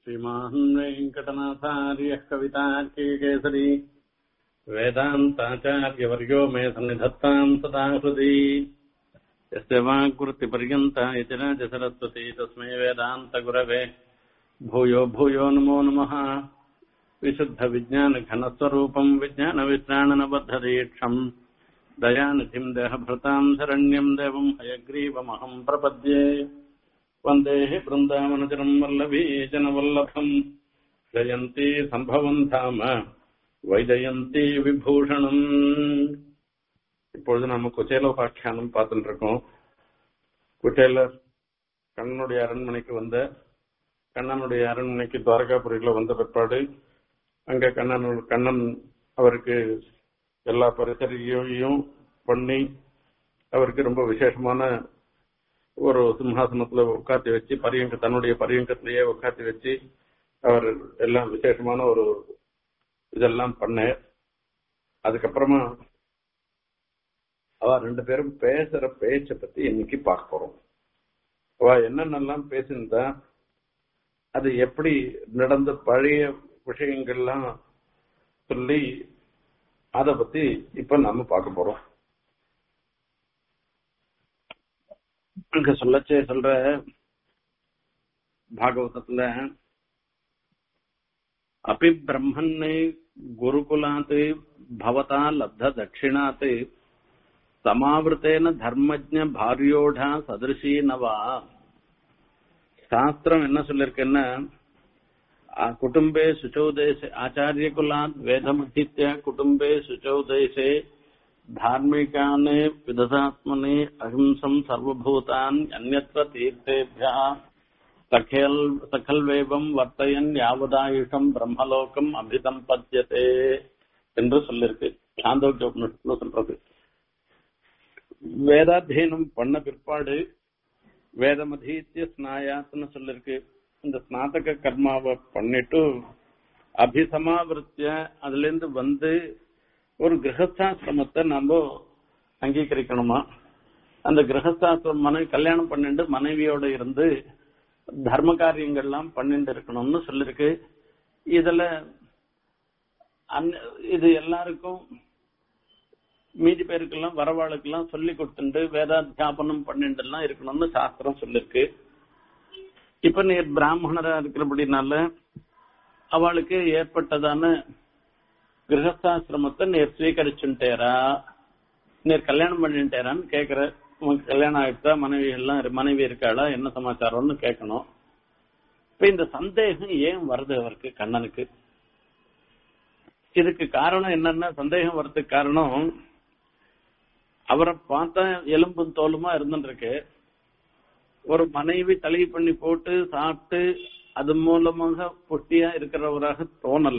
श्रीमान् वेङ्कटनाथार्यः कवितार्किकेसरी वेदान्ताचार्यवर्यो मे सन्निधत्ताम् सदा हृदि यस्य वाक्वृत्तिपर्यन्ता यतिराजसरस्वती तस्मै वेदान्तगुरवे भूयो भूयो नमो नमः विशुद्धविज्ञानघनस्वरूपम् विज्ञानवित्राणनबद्धदीक्षम् दयानिधिम् देहभृताम् शरण्यम् देवम् हयग्रीवमहम् प्रपद्ये वन्देः बृन्दावनचरम् वल्लभीजनवल्लभम् जयन्ती सम्भवम् धाम வைஜயந்தி விபூஷணம் இப்பொழுது நம்ம குச்சேல உபாக்கியானம் பார்த்துட்டு இருக்கோம் குச்சேலர் கண்ணனுடைய அரண்மனைக்கு வந்த கண்ணனுடைய அரண்மனைக்கு துவாரகாபுரியில வந்த பிற்பாடு அங்க கண்ணன் கண்ணன் அவருக்கு எல்லா பரிசரையும் பண்ணி அவருக்கு ரொம்ப விசேஷமான ஒரு சிம்ஹாசனத்துல உட்காத்தி வச்சு பரியங்க தன்னுடைய பரியங்கத்திலேயே உட்காத்தி வச்சு அவர் எல்லாம் விசேஷமான ஒரு இதெல்லாம் பண்ண அதுக்கப்புறமா அவ ரெண்டு பேரும் பேசுற பேச்ச பத்தி இன்னைக்கு பார்க்க போறோம் அவ என்னென்னலாம் பேசியிருந்தா அது எப்படி நடந்த பழைய விஷயங்கள்லாம் சொல்லி அத பத்தி இப்ப நாம பார்க்க போறோம் அங்க சொல்லச்சே சொல்ற பாகவதத்துல अपि ब्रह्मन् गुरुकुलात् भवता लब्धदक्षिणात् சமாவிருத்தேன தர்மஜ பாரியோடா சதிருஷி நவா சாஸ்திரம் என்ன சொல்லிருக்குன்னா குடும்பே சுச்சௌதேசே ஆச்சாரிய குலாத் வேதமதித்ய குடும்பே சுச்சௌதேசே தார்மிகான் விததாத்மனே அஹிம்சம் சர்வபூதான் அந்நத்திர தீர்த்தேபியா சகல் சகல்வேவம் வர்த்தையன் யாவதாயுஷம் பிரம்மலோகம் அபிசம்பத்தியதே என்று சொல்லிருக்கு சாந்தோக்கிய உபநிஷத்துல சொல்றது வேதாத்தியனம் பண்ண பிற்பாடு வேதமதீத்திய ஸ்நாயாத்னு சொல்லிருக்கு இந்த ஸ்நாதக கர்மாவை பண்ணிட்டு அபிசமாவிருத்திய அதுல இருந்து வந்து ஒரு கிரகஸ்தாசிரமத்தை நம்ம அங்கீகரிக்கணுமா அந்த கிரகஸ்தாசிரமம் மனைவி கல்யாணம் பண்ணிட்டு மனைவியோட இருந்து தர்ம காரியங்கள்லாம் பண்ணிட்டு இருக்கணும்னு சொல்லிருக்கு இதுல இது எல்லாருக்கும் மீதி பேருக்கெல்லாம் வரவாளுக்கெல்லாம் சொல்லி கொடுத்துட்டு வேதாத்தியாபனம் பண்ணிட்டு எல்லாம் இருக்கணும்னு சாஸ்திரம் சொல்லிருக்கு இப்ப நீர் பிராமணரா இருக்கிறபடினால அவளுக்கு ஏற்பட்டதான கிரகஸ்தாசிரமத்தை நீர் ஸ்வீகரிச்சுட்டேரா நீர் கல்யாணம் பண்ணிட்டேரான்னு கேக்குற உனக்கு கல்யாணம் ஆயிடுச்சா மனைவி எல்லாம் மனைவி இருக்காளா என்ன சமாச்சாரம்னு கேட்கணும் இப்ப இந்த சந்தேகம் ஏன் வருது அவருக்கு கண்ணனுக்கு இதுக்கு காரணம் என்னன்னா சந்தேகம் வர்றதுக்கு காரணம் அவரை பார்த்தா எலும்பும் தோலுமா இருந்துருக்கு ஒரு மனைவி தலை பண்ணி போட்டு சாப்பிட்டு அது மூலமாக புஷ்டியா இருக்கிறவராக தோணல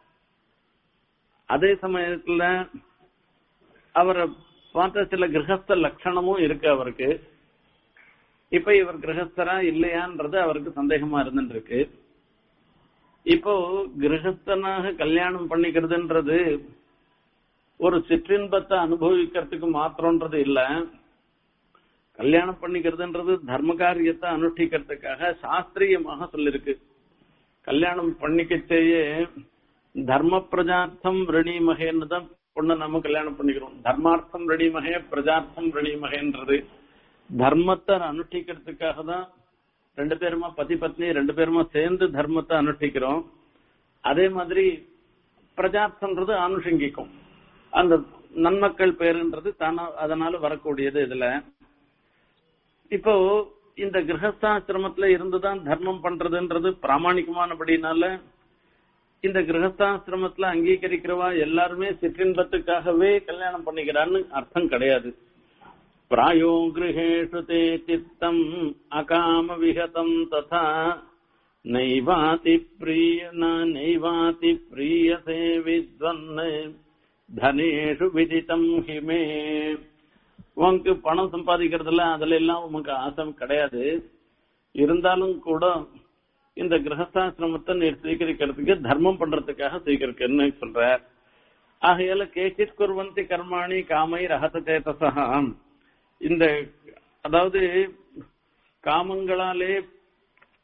அதே சமயத்துல அவரை பார்த்த சில கிரகஸ்த லட்சணமும் இருக்கு அவருக்கு இப்ப இவர் கிரகஸ்தரா இல்லையான்றது அவருக்கு சந்தேகமா இருந்துருக்கு இப்போ கிரகஸ்தனாக கல்யாணம் பண்ணிக்கிறதுன்றது ஒரு சிற்றின்பத்தை அனுபவிக்கிறதுக்கு மாத்திரம்ன்றது இல்ல கல்யாணம் பண்ணிக்கிறதுன்றது தர்ம காரியத்தை அனுஷ்டிக்கிறதுக்காக சாஸ்திரியமாக சொல்லிருக்கு கல்யாணம் பண்ணிக்கச்சேயே தர்ம பிரஜார்த்தம் ரிணிமகேன்னு தான் பொண்ணை நம்ம கல்யாணம் பண்ணிக்கிறோம் தர்மார்த்தம் ரெடிமகே பிரஜார்த்தம் ரெடிமகேன்றது தர்மத்தை அனுஷ்டிக்கிறதுக்காக தான் ரெண்டு பேருமா பதி பத்னி ரெண்டு பேருமா சேர்ந்து தர்மத்தை அனுஷ்டிக்கிறோம் அதே மாதிரி பிரஜார்த்தம்ன்றது அனுஷங்கிக்கும் அந்த நன்மக்கள் பேருன்றது தானா அதனால வரக்கூடியது இதுல இப்போ இந்த கிரகஸ்தாசிரமத்துல இருந்துதான் தர்மம் பண்றதுன்றது பிராமணிகமானபடினால இந்த கிரகஸ்தாசிரமத்துல அங்கீகரிக்கிறவா எல்லாருமே சிற்றின்பத்துக்காகவே கல்யாணம் பண்ணிக்கிறான்னு அர்த்தம் கிடையாது பிராயோ கிரகேஷு தே சித்தம் அகாம விஹதம் ததா நைவாதி பிரிய நைவாதி பிரியசே வித்வன் தனேஷு விதித்தம் ஹிமே உனக்கு பணம் சம்பாதிக்கிறதுல அதுல எல்லாம் உனக்கு ஆசை கிடையாது இருந்தாலும் கூட இந்த கிரகஸ்தாசிரமத்தை நீர் சீகரிக்கிறதுக்கு தர்மம் பண்றதுக்காக சீகரிக்கன்னு சொல்ற ஆகையால கேச்சித் குர்வந்தி கர்மாணி காமை ரகத சேதசா இந்த அதாவது காமங்களாலே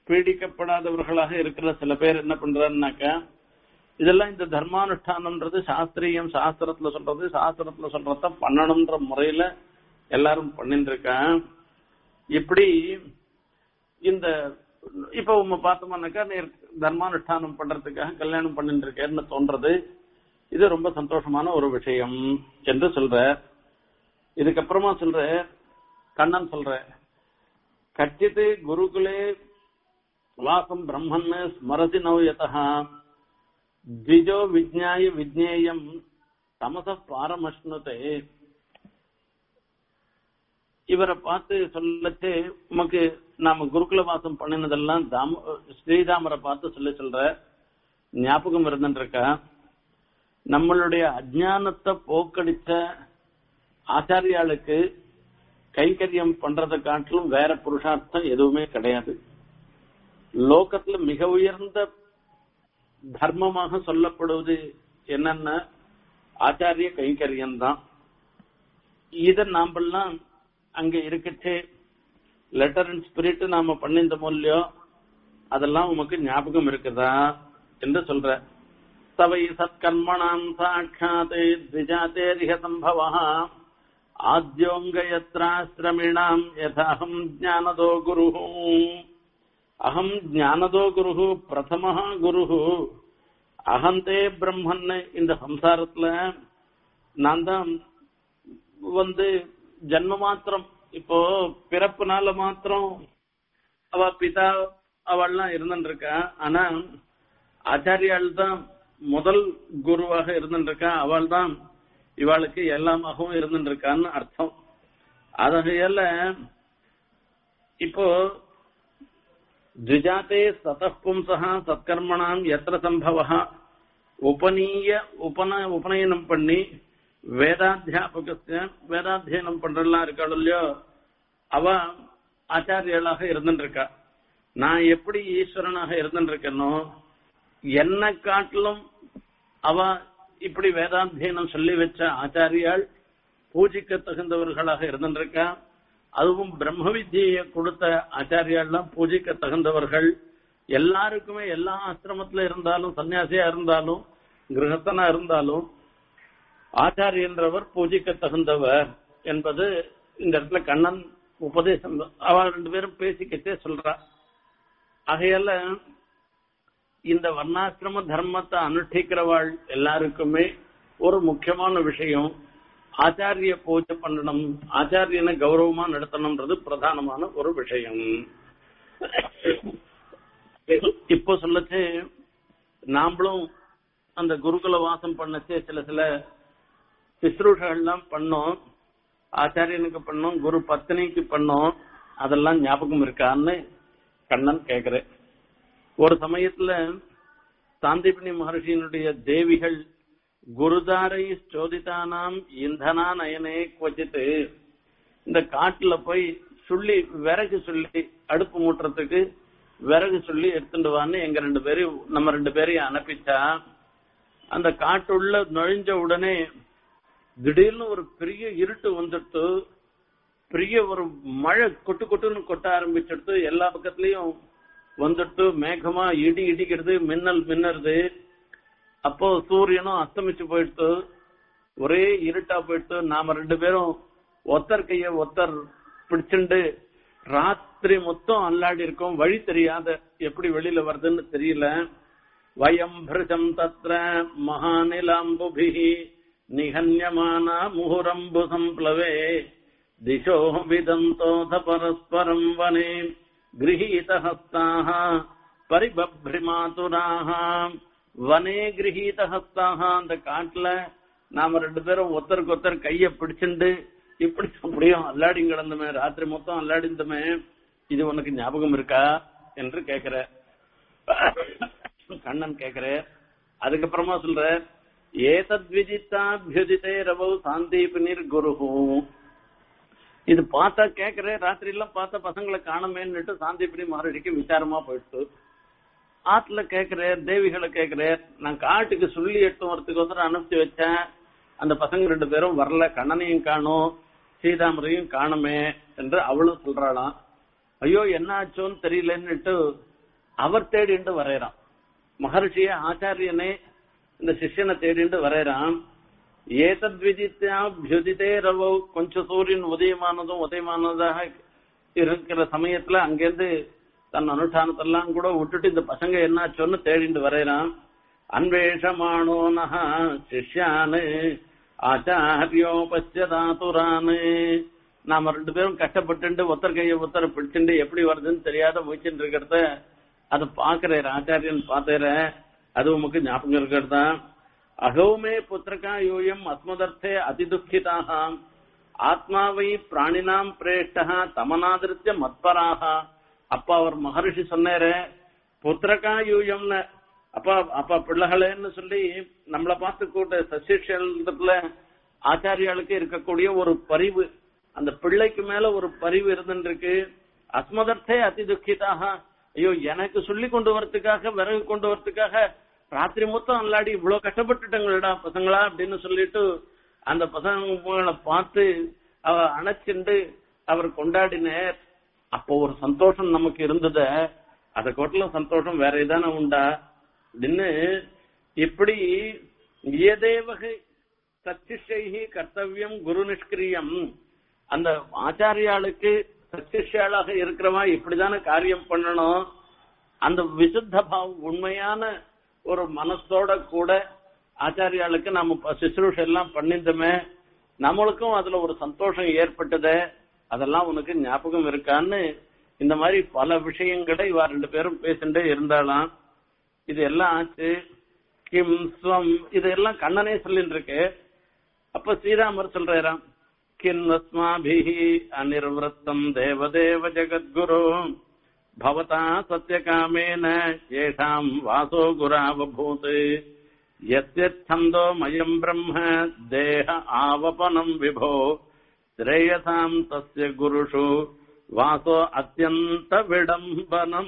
பீடிக்கப்படாதவர்களாக இருக்கிற சில பேர் என்ன பண்றாருனாக்கா இதெல்லாம் இந்த தர்மானுஷ்டானம்ன்றது சாஸ்திரியம் சாஸ்திரத்துல சொல்றது சாஸ்திரத்துல சொல்றத பண்ணணும்ன்ற முறையில எல்லாரும் பண்ணிட்டு இருக்கான் இப்படி இந்த இப்ப உங்க பார்த்தோம்னாக்கா நீர் தர்மானுஷ்டானம் பண்றதுக்காக கல்யாணம் பண்ணிட்டு இருக்கேன்னு தோன்றது இது ரொம்ப சந்தோஷமான ஒரு விஷயம் என்று சொல்ற இதுக்கப்புறமா சொல்ற கண்ணன் சொல்ற கச்சித்து குருகுலே வாசம் பிரம்மன் ஸ்மரதி நவ்யதா द्विजो विज्ञाय विज्ञेयम् தமச பாரமஷ்ணுதே இவரை பார்த்து சொல்லச்சு உமக்கு நாம குருகுல வாசம் பண்ணினதெல்லாம் தாம ஸ்ரீதாமரை பார்த்து சொல்ல சொல்ற ஞாபகம் இருந்துருக்கா நம்மளுடைய அஜானத்தை போக்கடிச்ச ஆச்சாரியாளுக்கு கைங்கரியம் பண்றதை காட்டிலும் வேற புருஷார்த்தம் எதுவுமே கிடையாது லோகத்துல மிக உயர்ந்த தர்மமாக சொல்லப்படுவது என்னன்னா ஆச்சாரிய கைங்கரியம் தான் இத நாமெல்லாம் அங்க இருக்கச்சே லெட்டர் அண்ட் ஸ்பிரிட் நாம பண்ணிந்த மூலியோ அதெல்லாம் உமக்கு ஞாபகம் இருக்குதா என்று சொல்ற சவை சத்கர்மணாம் சாட்சாத் திஜாத்தேரிக சம்பவ ஆத்யோங்கயத்ராசிரமிணாம் யதாஹம் ஜானதோ குரு அகம் ஞானதோ குரு பிரதம குரு அகந்தே பிரம்மன் இந்த சம்சாரத்துல நான் தான் வந்து ஜன்ம மாத்திரம் இப்போ பிறப்புனால மாத்திரம் அவ பிதா அவள்லாம் இருந்துருக்கா ஆனா ஆச்சாரியால் தான் முதல் குருவாக இருந்துருக்கா அவள் தான் இவாளுக்கு எல்லாமாகவும் இருந்துருக்கான்னு அர்த்தம் அதையல்ல இப்போ द्विजाते सतः पुंसः சத்கர்மணாம் எத்திர சம்பவ உபநீய உபன உபநயனம் பண்ணி வேதாத்தியாபக வேதாத்தியனம் பண்றலாம் இருக்காள் இல்லையோ அவ ஆச்சாரியளாக இருந்துருக்கா நான் எப்படி ஈஸ்வரனாக இருந்துருக்கேனோ என்ன காட்டிலும் அவ இப்படி வேதாத்தியனம் சொல்லி வச்ச ஆச்சாரியால் பூஜிக்க தகுந்தவர்களாக இருந்துருக்கா அதுவும் பிரம்ம வித்தியை கொடுத்த ஆச்சாரியாலாம் பூஜிக்க தகுந்தவர்கள் எல்லாருக்குமே எல்லா ஆசிரமத்துல இருந்தாலும் சன்னியாசியா இருந்தாலும் கிரகஸ்தனா இருந்தாலும் ஆச்சாரியன்றவர் பூஜிக்க தகுந்தவர் என்பது இந்த இடத்துல கண்ணன் உபதேசம் அவ ரெண்டு பேரும் பேசிக்கிட்டே சொல்றா ஆகையால இந்த வர்ணாசிரம தர்மத்தை அனுஷ்டிக்கிறவாள் எல்லாருக்குமே ஒரு முக்கியமான விஷயம் ஆச்சாரிய பூஜை பண்ணணும் ஆச்சாரியனை கௌரவமா நடத்தணும்ன்றது பிரதானமான ஒரு விஷயம் இப்போ சொல்லச்சு நாமளும் அந்த குருகுல வாசம் பண்ணச்சே சில சில சிஸ்ரூஷெல்லாம் பண்ணோம் ஆச்சாரியனுக்கு பண்ணோம் குரு பத்னிக்கு பண்ணோம் அதெல்லாம் ஞாபகம் இருக்கான்னு கண்ணன் கேக்குறேன் ஒரு சமயத்துல சாந்திபினி மகர்ஷியினுடைய தேவிகள் குருதாரை சோதிதானாம் இந்தனா நயனே கொச்சித்து இந்த காட்டுல போய் சொல்லி விறகு சொல்லி அடுப்பு மூட்டுறதுக்கு விறகு சொல்லி எடுத்துட்டு வான்னு எங்க ரெண்டு பேரையும் நம்ம ரெண்டு பேரையும் அனுப்பிச்சா அந்த காட்டுள்ள நுழைஞ்ச உடனே திடீர்னு ஒரு பெரிய இருட்டு வந்துட்டு பெரிய ஒரு மழை கொட்டு கொட்டுன்னு கொட்ட ஆரம்பிச்சிடுத்து எல்லா பக்கத்துலயும் வந்துட்டு மேகமா இடி இடிக்கிறது மின்னல் மின்னறது அப்போ சூரியனும் அஸ்தமிச்சு போயிடுத்து ஒரே இருட்டா போயிடுத்து நாம ரெண்டு பேரும் ஒத்தர் கைய ஒத்தர் பிடிச்சுண்டு ராத்திரி மொத்தம் அல்லாடி இருக்கோம் வழி தெரியாத எப்படி வெளியில வருதுன்னு தெரியல வயம் பிருஜம் தத்ர மகாநிலாம்புபிஹி நிகன்யமானா முகுரம்பு சம்ப்ளவே திசோ விதந்தோத பரஸ்பரம் வனே गृहीतहस्ताः பரிபப்ரிமாதுராக வனே கிரகீத ஹஸ்தாக அந்த காட்டுல நாம ரெண்டு பேரும் ஒருத்தருக்கு ஒருத்தர் கைய பிடிச்சுண்டு இப்படி அப்படியும் அல்லாடி கிடந்தமே ராத்திரி மொத்தம் அல்லாடிந்தமே இது உனக்கு ஞாபகம் இருக்கா என்று கேக்குற கண்ணன் கேக்குற அதுக்கப்புறமா சொல்ற ஏதத் விஜித்தாபியுதித்தே ரவௌ சாந்தீபினிர் குருஹூ இது பார்த்தா கேக்குறேன் ராத்திரி எல்லாம் பார்த்தா பசங்களை காணமேன்னுட்டு சாந்திப்பிடி மகாரடிக்கு விசாரமா போயிடுச்சு ஆத்துல கேக்குறேன் தேவிகளை கேக்குறேன் நான் காட்டுக்கு சொல்லி எட்டு வரத்துக்கு வந்து அனுப்பிச்சு வச்சேன் அந்த பசங்க ரெண்டு பேரும் வரல கண்ணனையும் காணும் சீதாமரையும் காணுமே என்று அவளும் சொல்றாளாம் ஐயோ என்ன ஆச்சோன்னு தெரியலன்னுட்டு அவர் தேடிண்டு வரையறான் மகர்ஷிய ஆச்சாரியனே இந்த சிஷ்யனை தேடிண்டு வரையறான் ஏதத்விதித்தே ரவோ கொஞ்சம் சூரியன் உதயமானதும் உதயமானதாக இருக்கிற சமயத்துல அங்கிருந்து தன் அனுஷ்டானத்தெல்லாம் கூட விட்டுட்டு இந்த பசங்க என்னாச்சோன்னு தேடிண்டு வரையறான் அன்வேஷமானோனஹ சிஷ்யானு ஆச்சாரியோ பச்சதாத்துரானு நாம ரெண்டு பேரும் கஷ்டப்பட்டு ஒத்தர் கையை ஒத்தரை பிடிச்சுட்டு எப்படி வருதுன்னு தெரியாத முயற்சிட்டு இருக்கிறத அதை பாக்குறாரு ஆச்சாரியன் பாத்துற அது உமக்கு ஞாபகம் இருக்கிறதா அகௌமே புத்திரகா யூயம் அஸ்மதர்த்தே அதிதுக்கிதாக ஆத்மாவை பிராணினாம் பிரேஷ்டா தமனாதிருத்திய மத்பராக அப்ப அவர் மகரிஷி சொன்னாரு புத்திரகா யூயம்னு அப்பா அப்பா பிள்ளைகளேன்னு சொல்லி நம்மளை பார்த்து கூட்ட சசிஷத்துல ஆச்சாரியாளுக்கு இருக்கக்கூடிய ஒரு பரிவு அந்த பிள்ளைக்கு மேல ஒரு பரிவு இருந்துருக்கு அஸ்மதர்த்தே அதி துக்கிதாக ஐயோ எனக்கு சொல்லி கொண்டு வரதுக்காக விறகு கொண்டு வரதுக்காக ராத்திரி மொத்தம் அல்லாடி இவ்வளவு கஷ்டப்பட்டுட்டங்களடா பசங்களா அப்படின்னு சொல்லிட்டு அந்த பசங்களை பார்த்து அவ அணைச்சுண்டு அவர் கொண்டாடினார் அப்போ ஒரு சந்தோஷம் நமக்கு இருந்தத அதை கோட்டிலும் சந்தோஷம் வேற ஏதான உண்டா அப்படின்னு இப்படி ஏதேவகை சச்சிஷைகி கர்த்தவியம் குரு நிஷ்கிரியம் அந்த ஆச்சாரியாளுக்கு சச்சிஷியாளாக இருக்கிறவா இப்படிதானே காரியம் பண்ணணும் அந்த விசுத்த பாவம் உண்மையான ஒரு மனசோட கூட ஆச்சாரியாளுக்கு நம்ம சிசுரூஷ எல்லாம் பண்ணிருந்தோமே நம்மளுக்கும் அதுல ஒரு சந்தோஷம் ஏற்பட்டது அதெல்லாம் உனக்கு ஞாபகம் இருக்கான்னு இந்த மாதிரி பல விஷயங்களை இவா ரெண்டு பேரும் பேசிட்டே இருந்தாலாம் இது எல்லாம் ஆச்சு கிம் ஸ்வம் இதெல்லாம் கண்ணனே சொல்லிட்டு இருக்கு அப்ப ஸ்ரீராமர் சொல்றாராம் கின்னஸ்மாபிஹி அனிர்வத்தம் தேவதேவ ஜெகத்குரு பவதா சத்யகாமேன ஏஷாம் வாசோ குராவபூத் யத்யந்தோ மயம் பிரம்ம தேக ஆவபனம் விபோ ஸ்ரேயசாம் தஸ்ய குருஷு வாசோ அத்தியந்த விடம்பனம்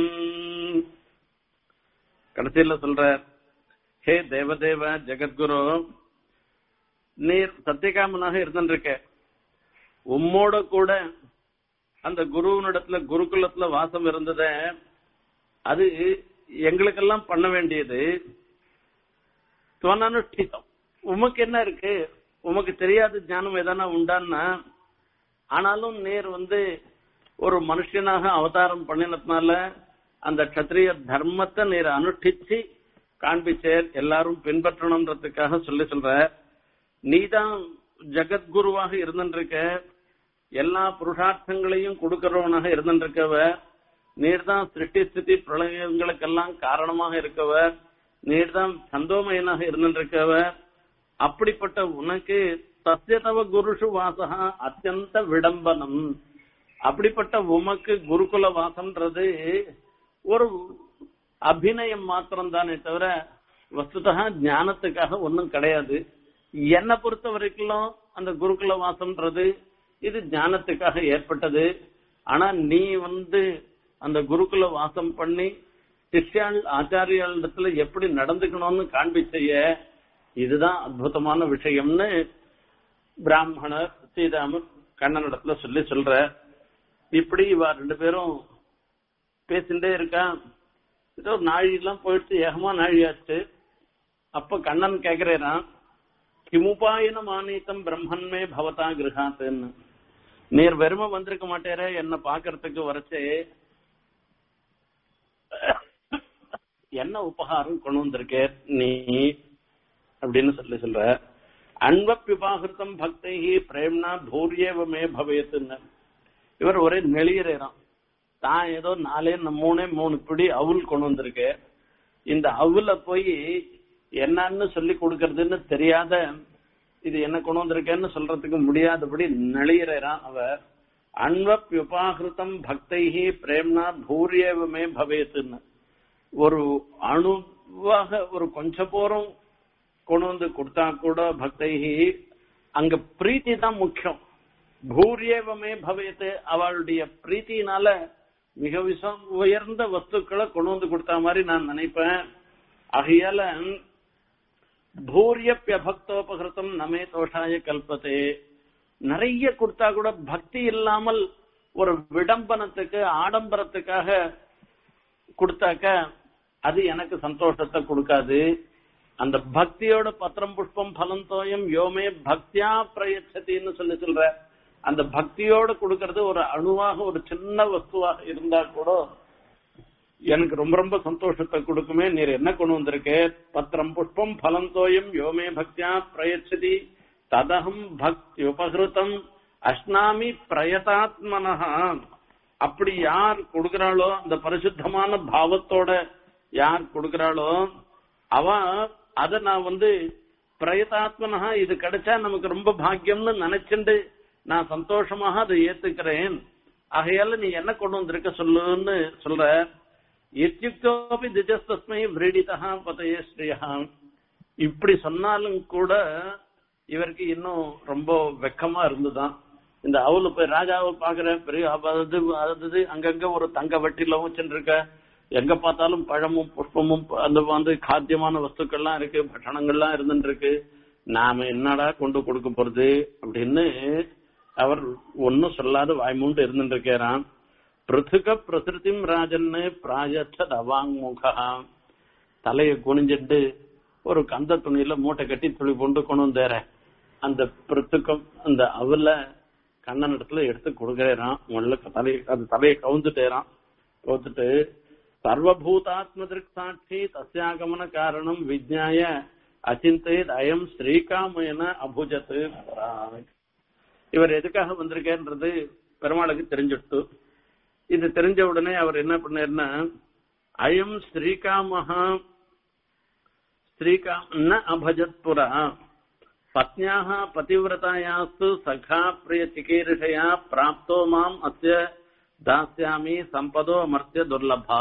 கடைசியில சொல்ற ஹே தேவதேவ ஜெகத்குரு நீர் சத்தியகாமனாக இருந்திருக்க உம்மோட கூட அந்த குருவனிடத்துல குருகுலத்துல வாசம் இருந்தத அது எங்களுக்கெல்லாம் பண்ண வேண்டியது துவனனுஷ்டிதம் உமக்கு என்ன இருக்கு உமக்கு தெரியாத ஞானம் எதனா உண்டான்னா ஆனாலும் நேர் வந்து ஒரு மனுஷனாக அவதாரம் பண்ணினதுனால அந்த கத்திரிய தர்மத்தை நீர் அனுஷ்டிச்சு காண்பிச்சேர் எல்லாரும் பின்பற்றணும்ன்றதுக்காக சொல்லி சொல்ற நீதான் ஜெகத்குருவாக இருந்துருக்க எல்லா புருஷார்த்தங்களையும் கொடுக்கிறவனாக இருந்துருக்கவ நீர்தான் சிருஷ்டி ஸ்திதி பிரளயங்களுக்கெல்லாம் காரணமாக இருக்கவ நீர்தான் சந்தோமயனாக இருந்துருக்கவ அப்படிப்பட்ட உனக்கு தஸ்யதவ குருஷு வாசகா அத்தியந்த விடம்பனம் அப்படிப்பட்ட உமக்கு குருகுல வாசம்ன்றது ஒரு அபிநயம் மாத்திரம் தானே தவிர வஸ்துதா ஞானத்துக்காக ஒன்றும் கிடையாது என்னை பொறுத்த வரைக்கும் அந்த குருகுல வாசம்ன்றது இது ஞானத்துக்காக ஏற்பட்டது ஆனா நீ வந்து அந்த குருகுல வாசம் பண்ணி சிஷ்யாள் ஆச்சாரியாளிடத்துல எப்படி நடந்துக்கணும்னு காண்பிச்சைய இதுதான் அற்புதமான விஷயம்னு பிராமணர் ஸ்ரீராமர் கண்ணனிடத்துல சொல்லி சொல்ற இப்படி இவா ரெண்டு பேரும் பேசிட்டே இருக்கான் ஏதோ நாழியெல்லாம் போயிடுச்சு ஏகமா நாழியாச்சு அப்ப கண்ணன் கேக்குறேன் கிமுபாயன மானித்தம் பிரம்மன்மே பவதா கிரகாத்துன்னு நீர் வெறும வந்திருக்க மாட்டேற என்ன பாக்குறதுக்கு வரைச்சே என்ன உபகாரம் கொண்டு வந்திருக்கே நீ அப்படின்னு சொல்லி சொல்ற அன்பப்பிபாகிருத்தம் பக்தை பிரேம்னா தூரியவமே பவேத்துன்னு இவர் ஒரே நெளியறான் தான் ஏதோ நாலே மூணே மூணு பிடி அவுல் கொண்டு வந்திருக்கு இந்த அவுல போய் என்னன்னு சொல்லி கொடுக்கறதுன்னு தெரியாத இது என்ன கொண்டு வந்திருக்கேன்னு சொல்றதுக்கு முடியாதபடி நெளியறான் அவ அன்வப்யுபாகிருத்தம் பக்தைஹி பிரேம்னா பூரியவமே பவேத்துன்னு ஒரு அணுவாக ஒரு கொஞ்சம் போரும் கொண்டு வந்து கொடுத்தா கூட பக்தைஹி அங்க பிரீத்தி தான் முக்கியம் பூரியவமே பவேத்து அவளுடைய பிரீத்தினால மிக விஷம் உயர்ந்த வஸ்துக்களை கொண்டு வந்து கொடுத்த மாதிரி நான் நினைப்பேன் ஆகையால பூரியப்பியபக்தோபகிருத்தம் நமே தோஷாய கல்பத்தே நிறைய கொடுத்தா கூட பக்தி இல்லாமல் ஒரு விடம்பனத்துக்கு ஆடம்பரத்துக்காக கொடுத்தாக்க அது எனக்கு சந்தோஷத்தை கொடுக்காது அந்த பக்தியோட பத்திரம் புஷ்பம் பலம் தோயம் யோமே பக்தியா பிரயச்சத்தின்னு சொல்லி சொல்ற அந்த பக்தியோட கொடுக்கறது ஒரு அணுவாக ஒரு சின்ன வஸ்துவாக இருந்தா கூட எனக்கு ரொம்ப ரொம்ப சந்தோஷத்தை கொடுக்குமே நீர் என்ன கொண்டு வந்திருக்க பத்திரம் புஷ்பம் பலம் தோயம் யோமே பக்தியா பிரயச்சதி ததகம் பக்தி உபகிருத்தம் அஷ்னாமி பிரயதாத்மனஹா அப்படி யார் கொடுக்கிறாளோ அந்த பரிசுத்தமான பாவத்தோட யார் கொடுக்கிறாளோ அவ அத நான் வந்து பிரயதாத்மனஹா இது கிடைச்சா நமக்கு ரொம்ப பாக்கியம்னு நினைச்சுண்டு நான் சந்தோஷமாக அதை ஏத்துக்கிறேன் ஆகையால நீ என்ன கொண்டு வந்திருக்க சொல்லுன்னு சொல்ற இத்தியுக்தோபி திஜஸ்தஸ்மை விரீடிதா பதயே ஸ்ரீயா இப்படி சொன்னாலும் கூட இவருக்கு இன்னும் ரொம்ப வெக்கமா இருந்துதான் இந்த அவளு போய் ராஜாவை பாக்குற பெரிய அது அது அங்கங்க ஒரு தங்க வட்டில வச்சுருக்க எங்க பார்த்தாலும் பழமும் புஷ்பமும் அந்த வந்து காத்தியமான வஸ்துக்கள்லாம் இருக்கு பட்டணங்கள்லாம் இருந்துட்டு இருக்கு நாம என்னடா கொண்டு கொடுக்க போறது அப்படின்னு அவர் ஒன்னும் சொல்லாத வாய்மூண்டு இருந்துட்டு இருக்கிறான் பிருத்துக பிரசிருத்திம் ராஜன்னு பிராயச்ச தவாங்முகா தலையை குனிஞ்சிட்டு ஒரு கந்த துணியில மூட்டை கட்டி துணி கொண்டு கொண்டு வந்தேற அந்த பிருத்துக்கம் அந்த அவல கண்ணன் இடத்துல எடுத்து கொடுக்கறான் முள்ள தலை அந்த தலையை கவுந்துட்டேறான் கவுத்துட்டு சர்வபூதாத்ம திருக் சாட்சி தஸ்யாகமன காரணம் விஜ்ஞாய அச்சிந்தைத் அயம் ஸ்ரீகாமயன அபுஜத்து இவர் எதுக்காக வந்திருக்கேன்றது பெருமாளுக்கு தெரிஞ்சுட்டு இது தெரிஞ்ச உடனே அவர் என்ன பண்ணாருன்னா அயம் ஸ்ரீகாமஹா ஸ்ரீகாம் ந அபஜத் புரா பத்னியாக பதிவிரதாயாஸ்து சகா பிரிய சிகீர்ஷயா பிராப்தோ மாம் அஸ்ய தாஸ்யாமி சம்பதோ அமர்த்திய துர்லபா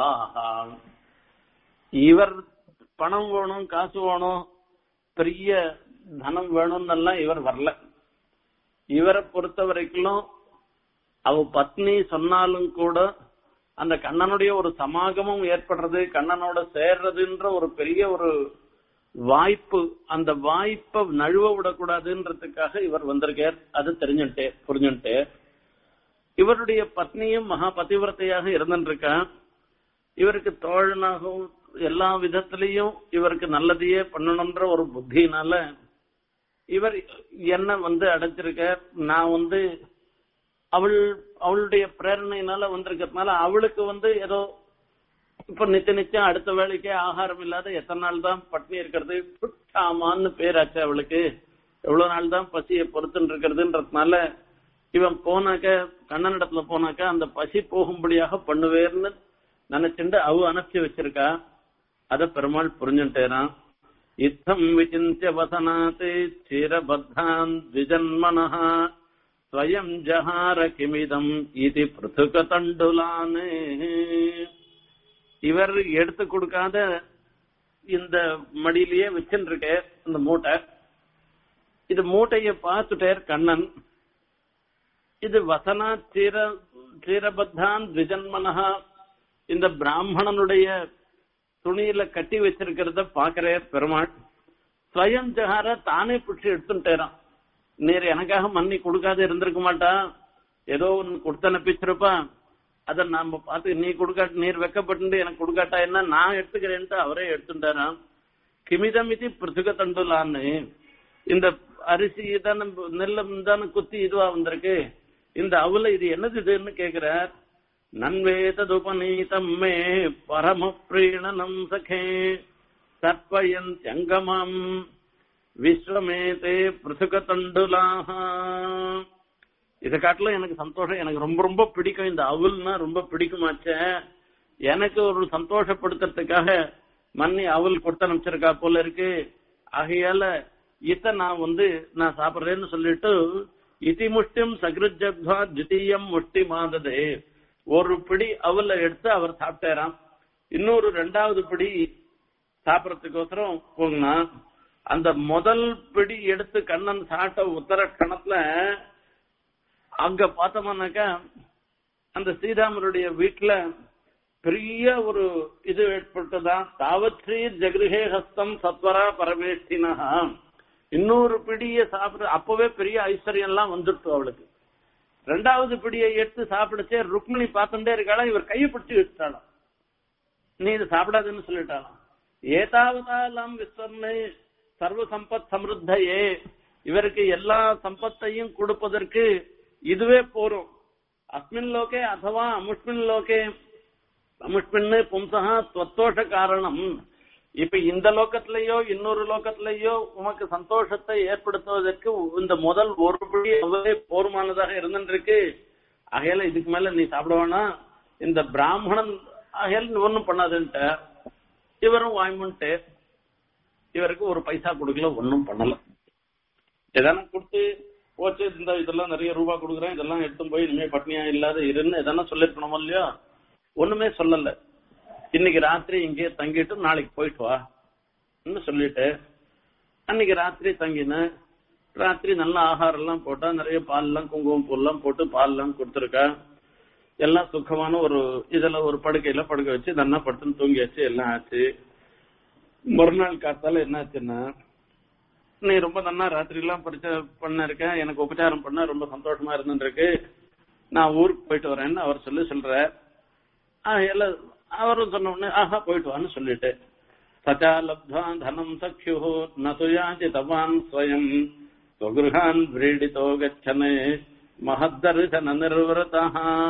இவர் பணம் வேணும் காசு வேணும் பெரிய தனம் வேணும்னெல்லாம் இவர் வரல இவரை பொறுத்த வரைக்கும் அவ பத்னி சொன்னாலும் கூட அந்த கண்ணனுடைய ஒரு சமாகமம் ஏற்படுறது கண்ணனோட சேர்றதுன்ற ஒரு பெரிய ஒரு வாய்ப்பு அந்த வாய்ப்பை நழுவ விடக்கூடாதுன்றதுக்காக இவர் வந்திருக்கார் அது தெரிஞ்சுட்டே புரிஞ்சுட்டே இவருடைய பத்னியும் மகா பதிவிரத்தையாக இருந்துருக்கா இவருக்கு தோழனாகவும் எல்லா விதத்திலையும் இவருக்கு நல்லதையே பண்ணணும்ன்ற ஒரு புத்தினால இவர் என்ன வந்து அடைச்சிருக்க நான் வந்து அவள் அவளுடைய பிரேரணையினால வந்திருக்கிறதுனால அவளுக்கு வந்து ஏதோ இப்ப நித்த நிச்சயம் அடுத்த வேலைக்கே ஆகாரம் இல்லாத எத்தனை நாள் தான் பட்னி இருக்கிறது புட்டாமான்னு பேராச்சு அவளுக்கு எவ்வளவு நாள் தான் பசியை பொறுத்துன்னு இருக்கிறதுன்றதுனால இவன் போனாக்க கண்ணனிடத்துல போனாக்க அந்த பசி போகும்படியாக பண்ணுவேர்னு நினைச்சுட்டு அவ அனுப்பிச்சு வச்சிருக்கா அத பெருமாள் புரிஞ்சுட்டேரான் இத்தம் விசிந்திய வசனாத் சிரபத்தான் திஜன்மனஹா ஸ்வயம் ஜஹார கிமிதம் இது பிருத்துக தண்டுலான் இவர் எடுத்து கொடுக்காத இந்த மடியிலேயே வச்சுருக்க இந்த மூட்டை இது மூட்டைய பார்த்துட்டார் கண்ணன் இது வசனா சீர சீரபத்தான் திஜன்மனஹா இந்த பிராமணனுடைய துணியில கட்டி வச்சிருக்கிறத பாக்குறார் பெருமாள் ஸ்வயம் ஜஹார தானே பிடிச்சி எடுத்துட்டாராம் நீர் எனக்காக மன்னி கொடுக்காத இருந்திருக்க மாட்டா ஏதோ ஒன்னு கொடுத்து அனுப்பிச்சிருப்பா அத நாம பார்த்து நீ கொடுக்காட்ட நீர் வெக்கப்பட்டு எனக்கு கொடுக்காட்டா என்ன நான் எடுத்துக்கிறேன்ட்டு அவரே எடுத்துட்டாராம் கிமிதம் இது பிருத்துக தண்டுலான்னு இந்த அரிசி தானே நெல்ல தானே குத்தி இதுவா வந்திருக்கு இந்த அவல இது என்னது இதுன்னு கேக்குறார் நன்வேததுபநீதம் மே பரம பிரீணனம் சகே தற்பயந்தியங்கமம் விஸ்வமேதே பிருத்துக தண்டுலாக இதை காட்டிலும் எனக்கு சந்தோஷம் எனக்கு ரொம்ப ரொம்ப பிடிக்கும் இந்த அவல்னா ரொம்ப பிடிக்குமாச்சே எனக்கு ஒரு சந்தோஷப்படுத்துறதுக்காக மன்னி அவல் கொடுத்து அனுப்பிச்சிருக்கா போல இருக்கு ஆகையால இத நான் வந்து நான் சாப்பிடுறேன்னு சொல்லிட்டு இதி முஷ்டிம் சகிருஜத்வா தித்தீயம் முஷ்டி மாததே ஒரு பிடி அவல்ல எடுத்து அவர் சாப்பிட்டாராம் இன்னொரு ரெண்டாவது பிடி சாப்பிடறதுக்கோசரம் போங்கண்ணா அந்த முதல் பிடி எடுத்து கண்ணன் சாப்பிட்ட உத்தர கணத்துல அங்க பார்த்தோம்னாக்கா அந்த ஸ்ரீராமருடைய வீட்டுல பெரிய ஒரு இது ஏற்பட்டதா தாவத்ரீ ஜெகருகே ஹஸ்தம் சத்வரா பரமேஷ்டினா இன்னொரு பிடிய சாப்பிட அப்பவே பெரிய ஐஸ்வர்யம் எல்லாம் வந்துட்டு அவளுக்கு ரெண்டாவது பிடியை எடுத்து சாப்பிடுச்சே ருக்மிணி பார்த்துட்டே இருக்காளா இவர் கையை பிடிச்சு வச்சுட்டாளாம் நீ இது சாப்பிடாதுன்னு சொல்லிட்டாலாம் ஏதாவதாலாம் விஸ்வர்ணு சர்வ சம்பத் சமிருத்தையே இவருக்கு எல்லா சம்பத்தையும் கொடுப்பதற்கு இதுவே போரும் அஸ்மின் லோகே அதுவா அமுஷ்மின் லோகே அமுஷ்மின்னு பும்சகா ஸ்வத்தோஷ காரணம் இப்ப இந்த லோகத்திலேயோ இன்னொரு லோகத்திலேயோ உமக்கு சந்தோஷத்தை ஏற்படுத்துவதற்கு இந்த முதல் ஒரு படி அதுவே போருமானதாக இருந்துருக்கு ஆகையால இதுக்கு மேல நீ சாப்பிட வேணாம் இந்த பிராமணன் ஆகையால நீ ஒண்ணும் பண்ணாதுன்ட்ட இவரும் வாய்முன்ட்டு இவருக்கு ஒரு பைசா கொடுக்கல ஒன்னும் பண்ணல எதனா கொடுத்து போச்சு இந்த இதெல்லாம் நிறைய ரூபா கொடுக்குறேன் இதெல்லாம் எடுத்து போய் இனிமே பட்னியா இல்லாத இருன்னு எதனா சொல்லிருக்கணுமோ இல்லையா ஒண்ணுமே சொல்லல இன்னைக்கு ராத்திரி இங்கேயே தங்கிட்டு நாளைக்கு போயிட்டு வா சொல்லிட்டு அன்னைக்கு ராத்திரி தங்கினேன் ராத்திரி நல்ல ஆகாரம் எல்லாம் போட்டா நிறைய பால் எல்லாம் குங்குமம் பூ எல்லாம் போட்டு பால் எல்லாம் கொடுத்துருக்கா எல்லாம் சுகமான ஒரு இதுல ஒரு படுக்கையில படுக்க வச்சு நல்லா படுத்துன்னு தூங்கியாச்சு எல்லாம் ஆச்சு மறுநாள் காத்தால என்ன ஆச்சுன்னா நீ ரொம்ப நன்னா ராத்திரி எல்லாம் பரிச்சை பண்ண இருக்கேன் எனக்கு உபச்சாரம் பண்ண ரொம்ப சந்தோஷமா இருந்துருக்கு நான் ஊருக்கு போயிட்டு வரேன்னு அவர் சொல்லி சொல்ற எல்லாம் அவரும் சொன்ன உடனே ஆஹா போயிட்டு வான்னு சொல்லிட்டு சச்சா லப்தா தனம் சக்ஷு நதுயாச்சி தவான் ஸ்வயம் ஸ்வகிருஹான் விரீடிதோ கச்சனே மகத்தரிசன நிர்வரதா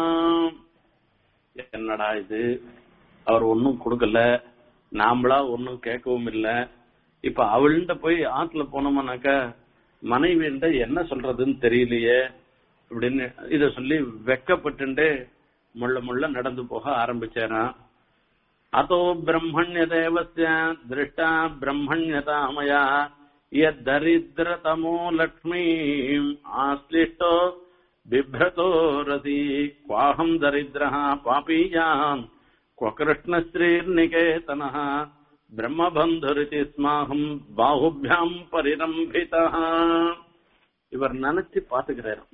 என்னடா இது அவர் ஒன்னும் கொடுக்கல நாமளா ஒன்னும் கேட்கவும் இல்ல இப்ப அவள்கிட்ட போய் ஆத்துல போனோம்னாக்க மனைவிண்ட என்ன சொல்றதுன்னு தெரியலையே அப்படின்னு இத சொல்லி வெக்கப்பட்டு முள்ள முள்ள நடந்து போக ஆரம்பிச்சேரான் அதோ பிரம்மண்ய தேவசிய திருஷ்டா பிரம்மண்யதா மயா தரித்திரதமோ லக்ஷ்மீ ஆஸ்லிஷ்டோ बिभ्रतो रति क्वाहम् दरिद्रः पापीयान् क्व कृष्णश्रीर्निकेतनः பிரம்மபந்துரிதி ஸ்மாகம் பாகுபியாம் பரிரம்பிதா இவர் நினைச்சு பாத்துக்கிறாராம்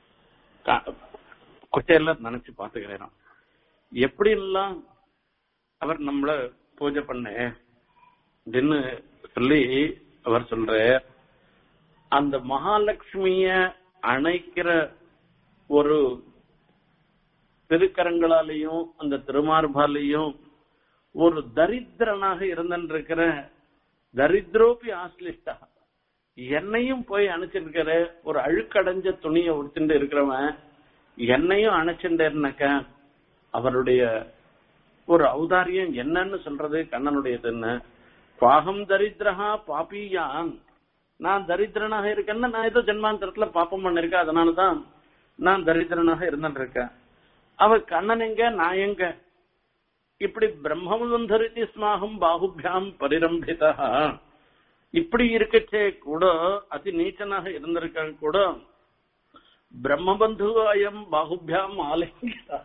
குச்சையில நினைச்சு பாத்துக்கிறாராம் எப்படி எல்லாம் அவர் நம்மள பூஜை பண்ண அப்படின்னு சொல்லி அவர் சொல்ற அந்த மகாலட்சுமிய அணைக்கிற ஒரு திருக்கரங்களாலையும் அந்த திருமார்பாலையும் ஒரு தரித்திரனாக இருந்திருக்கிற தரித்திரோபி ஆஸ்லிஷ்டா என்னையும் போய் அணைச்சிருக்கிற ஒரு அழுக்கடைஞ்ச துணியை உடுத்துட்டு இருக்கிறவன் என்னையும் அணைச்சுட்டேன்னாக்க அவருடைய ஒரு ஔதாரியம் என்னன்னு சொல்றது கண்ணனுடையதுன்னு பாகம் தரித்திரஹா பாப்பியான் நான் தரித்திரனாக இருக்கேன்னா நான் ஏதோ ஜென்மாந்தரத்துல பாப்பம் பண்ணிருக்கேன் அதனாலதான் நான் தரித்திரனாக இருந்துருக்கேன் அவ கண்ணன் எங்க நான் எங்க இப்படி பிரம்மவந்தரித்தி ஸ்மாகம் பாகுபியாம் பரிரம்பிதா இப்படி இருக்கச்சே கூட அதி நீச்சனாக இருந்திருக்க கூட பிரம்மபந்து அயம் பாகுபியாம் ஆலிங்கிதா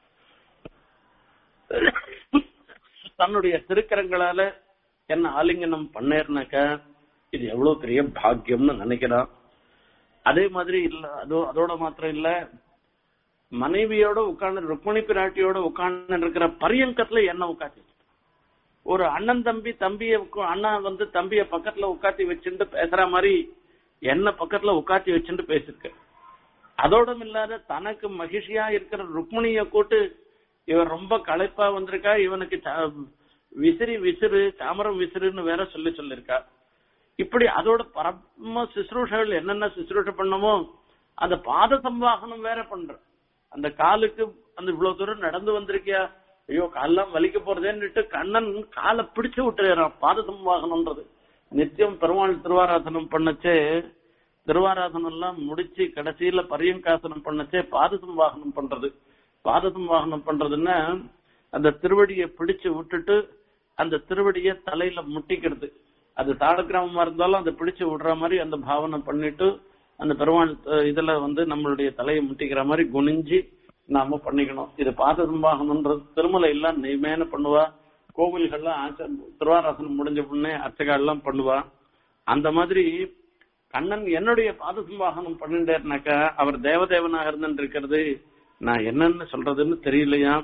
தன்னுடைய திருக்கரங்களால என்ன ஆலிங்கனம் பண்ணேர்னாக்க இது எவ்வளவு பெரிய பாக்கியம்னு நினைக்கிறான் அதே மாதிரி இல்ல அதோ அதோட மாத்திரம் இல்ல மனைவியோட உட்கார்ந்து ருக்மணி பிராட்டியோட உட்கார்ந்து இருக்கிற பரியங்கத்துல என்ன உட்காந்து ஒரு அண்ணன் தம்பி தம்பிய அண்ணா வந்து தம்பிய பக்கத்துல உட்காத்தி வச்சுட்டு பேசுற மாதிரி என்ன பக்கத்துல உட்காத்தி வச்சுட்டு பேசிருக்க அதோடும் இல்லாத தனக்கு மகிழ்ச்சியா இருக்கிற ருக்மணிய கூட்டு இவன் ரொம்ப களைப்பா வந்திருக்கா இவனுக்கு விசிறி விசிறு சாமரம் விசிறுன்னு வேற சொல்லி சொல்லிருக்கா இப்படி அதோட பரம சுசுரூஷகள் என்னென்ன சுசுரூஷ பண்ணமோ அந்த பாத சம்வாகனம் வேற பண்ற அந்த காலுக்கு அந்த இவ்வளவு தூரம் நடந்து வந்திருக்கியா ஐயோ காலெல்லாம் வலிக்க போறதேன்னுட்டு கண்ணன் காலை பிடிச்சு விட்டுறான் பாத சம்வாகனம்ன்றது நித்தியம் பெருமாள் திருவாராதனம் பண்ணச்சே திருவாராதனம் எல்லாம் முடிச்சு கடைசியில பரியங்காசனம் பண்ணச்சே பாத சம்வாகனம் பண்றது பாத சம்வாகனம் பண்றதுன்னா அந்த திருவடியை பிடிச்சு விட்டுட்டு அந்த திருவடியை தலையில முட்டிக்கிறது அது தாழ கிராமமா இருந்தாலும் அதை பிடிச்சு விடுற மாதிரி அந்த பாவனை பண்ணிட்டு அந்த பெருமாள் இதுல வந்து நம்மளுடைய தலையை முட்டிக்கிற மாதிரி குனிஞ்சு நாம பண்ணிக்கணும் இது பாத சம்பாகனம்ன்றது திருமலை எல்லாம் நெய்மேன பண்ணுவா கோவில்கள்லாம் ஆச்ச திருவாராசனம் முடிஞ்ச உடனே அர்ச்சகா எல்லாம் பண்ணுவா அந்த மாதிரி கண்ணன் என்னுடைய பாத சம்பாகனம் பண்ணிட்டேர்னாக்கா அவர் தேவதேவனாக இருந்துட்டு இருக்கிறது நான் என்னன்னு சொல்றதுன்னு தெரியலையா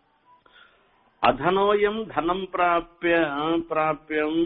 அதனோயம் தனம் பிராப்பிய பிராப்பியம்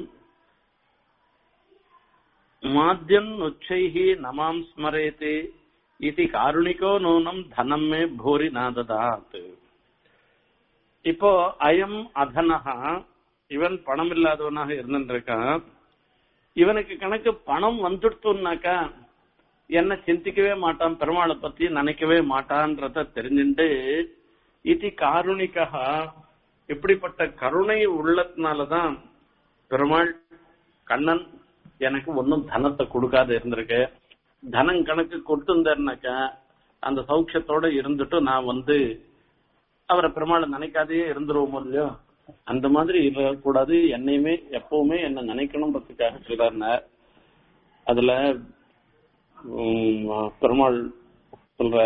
மாத்தியம் உச்சைஹி நமாம் ஸ்மரேதே இது காருணிகோ நூனம் தனம் மே பூரி நாததாத் இப்போ அயம் அதனஹா இவன் பணம் இல்லாதவனாக இருந்துருக்கான் இவனுக்கு கணக்கு பணம் வந்துடுத்துனாக்கா என்ன சிந்திக்கவே மாட்டான் பெருமாளை பத்தி நினைக்கவே மாட்டான்றத தெரிஞ்சுட்டு இது காருணிக்கா இப்படிப்பட்ட கருணை உள்ளதுனாலதான் பெருமாள் கண்ணன் எனக்கு ஒன்னும் தனத்தை கொடுக்காத இருந்திருக்கு தனம் கணக்கு கொடுத்துருந்தாருனாக்கா அந்த சௌக்கியத்தோட இருந்துட்டு நான் வந்து அவரை பெருமாளை நினைக்காதே இருந்துருவோம் இல்லையோ அந்த மாதிரி இருக்கக்கூடாது என்னையுமே எப்பவுமே என்ன நினைக்கணும்ன்றதுக்காக சொல்றாருன அதுல பெருமாள் சொல்ற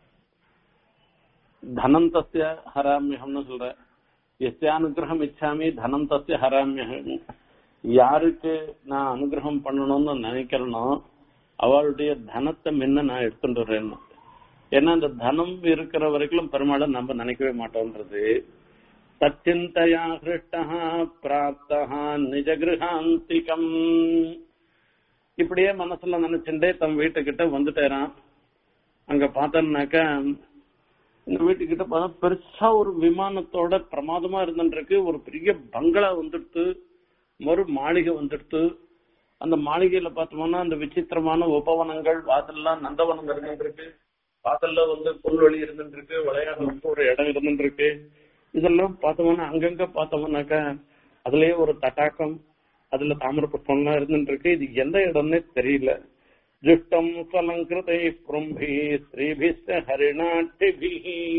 தனம் தஸ்ய ஹராமியகம்னு சொல்ற எஸ்யானுகிரகம் இச்சாமி தனம் தஸ்ய ஹராமியகம் யாருக்கு நான் அனுகிரகம் பண்ணணும்னு நினைக்கிறேனோ அவளுடைய தனத்தை முன்ன நான் எடுத்துட்டு வரேன் ஏன்னா அந்த தனம் இருக்கிற வரைக்கும் பெருமாளை நம்ம நினைக்கவே மாட்டோம்ன்றது தச்சிந்தையா ஹிருஷ்டா பிராப்தா நிஜ கிரகாந்திகம் இப்படியே மனசுல நினைச்சுட்டே தம் வீட்டுக்கிட்ட வந்துட்டேறான் அங்க பார்த்தோம்னாக்கா இந்த வீட்டுக்கிட்ட பார்த்தா பெருசா ஒரு விமானத்தோட பிரமாதமா இருந்துருக்கு ஒரு பெரிய பங்களா வந்துடுத்து மறு மாளிகை வந்துடுத்து அந்த மாளிகையில பார்த்தோம்னா அந்த விசித்திரமான உபவனங்கள் வாசல்லாம் நந்தவனங்கள் இருந்துருக்கு வாசல்ல வந்து புல்வெளி இருந்துருக்கு விளையாடுறதுக்கு ஒரு இடம் இருந்துருக்கு இதெல்லாம் பார்த்தோம்னா அங்கங்க பார்த்தோம்னாக்கா அதுலயே ஒரு தட்டாக்கம் அதுல தாமிர புஷ்பம்லாம் இருந்துருக்கு இது எந்த இடம்னே தெரியல ஜுஷ்டம் ஸ்வலங்கிருதை புரம்பி ஸ்ரீபிஸ்த ஹரிநாட்டிபி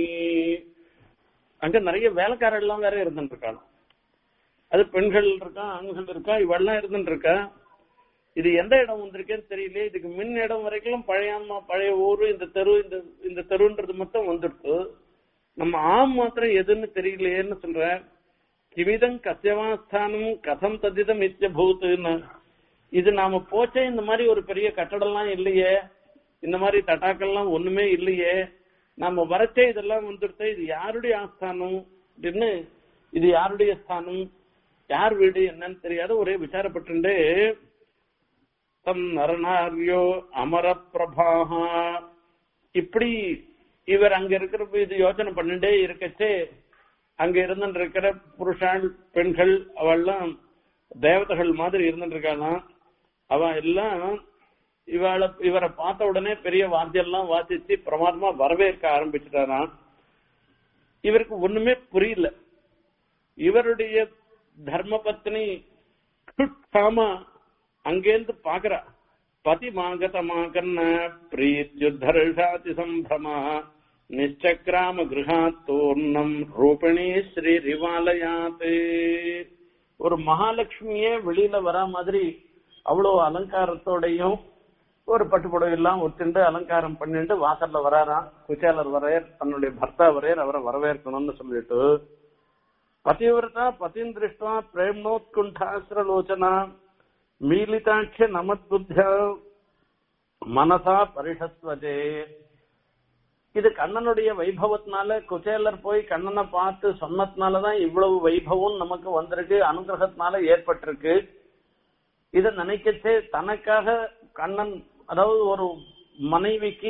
அங்க நிறைய வேலைக்காரர் எல்லாம் வேற இருந்துட்டு இருக்காங்க அது பெண்கள் இருக்கா ஆண்கள் இருக்கா இவெல்லாம் இருந்துட்டு இருக்கா இது எந்த இடம் வந்திருக்கேன்னு தெரியல இதுக்கு முன் இடம் வரைக்கும் பழையாமா பழைய ஊரு இந்த தெரு இந்த இந்த தெருன்றது மட்டும் வந்துடுத்து நம்ம ஆம் மாத்திரம் எதுன்னு தெரியலையேன்னு சொல்ற கிமிதம் கசியவாஸ்தானம் கதம் ததிதம் இத்தியபூத்துன்னு இது நாம போச்சே இந்த மாதிரி ஒரு பெரிய கட்டடம்லாம் இல்லையே இந்த மாதிரி தட்டாக்கள்லாம் ஒண்ணுமே இல்லையே நாம வரச்சே இதெல்லாம் வந்துடுத்து இது யாருடைய ஆஸ்தானம் அப்படின்னு இது யாருடைய ஸ்தானம் யார் வீடு என்னன்னு தெரியாத ஒரே விசாரப்பட்டு தம் நரநாரியோ அமர பிரபாகா இப்படி இவர் அங்க இருக்கிற இது யோசனை பண்ணிட்டே இருக்கச்சே அங்க இருந்துட்டு இருக்கிற புருஷாள் பெண்கள் அவெல்லாம் தேவதைகள் மாதிரி இருந்துட்டு இருக்காளாம் அவ எல்லாம் இவளை இவரை பார்த்த உடனே பெரிய வாத்தியெல்லாம் வாசிச்சு பிரமாதமா வரவேற்க ஆரம்பிச்சுட்டாராம் இவருக்கு ஒண்ணுமே புரியல இவருடைய தர்ம பத்னி குட்காம அங்கேருந்து பாக்குறா பதி மாகதமாகன்ன பிரீத்யுத்தர்ஷாதி சம்பிரமா நிச்சக்கிராம கிரகாத்தூர்ணம் ரூபிணி ஸ்ரீ ரிவாலயாத் ஒரு மகாலட்சுமியே வெளியில வரா மாதிரி அவ்வளவு அலங்காரத்தோடையும் ஒரு பட்டுப்புடவை எல்லாம் ஒத்துண்டு அலங்காரம் பண்ணிட்டு வாசல்ல வராராம் குச்சேலர் வரையர் தன்னுடைய பர்த்தா வரையர் அவரை வரவேற்கணும்னு சொல்லிட்டு பதிவிரதா பதின் திருஷ்டா பிரேம்னோத்குண்டாசிரலோச்சனா மீலிதாட்ச நமத்புத்திய மனசா பரிஷஸ்வதே இது கண்ணனுடைய வைபவத்தினால குச்சேலர் போய் கண்ணனை பார்த்து சொன்னதுனாலதான் இவ்வளவு வைபவம் நமக்கு வந்திருக்கு அனுகிரகத்தினால ஏற்பட்டிருக்கு இத நினைக்கச்சே தனக்காக கண்ணன் அதாவது ஒரு மனைவிக்கு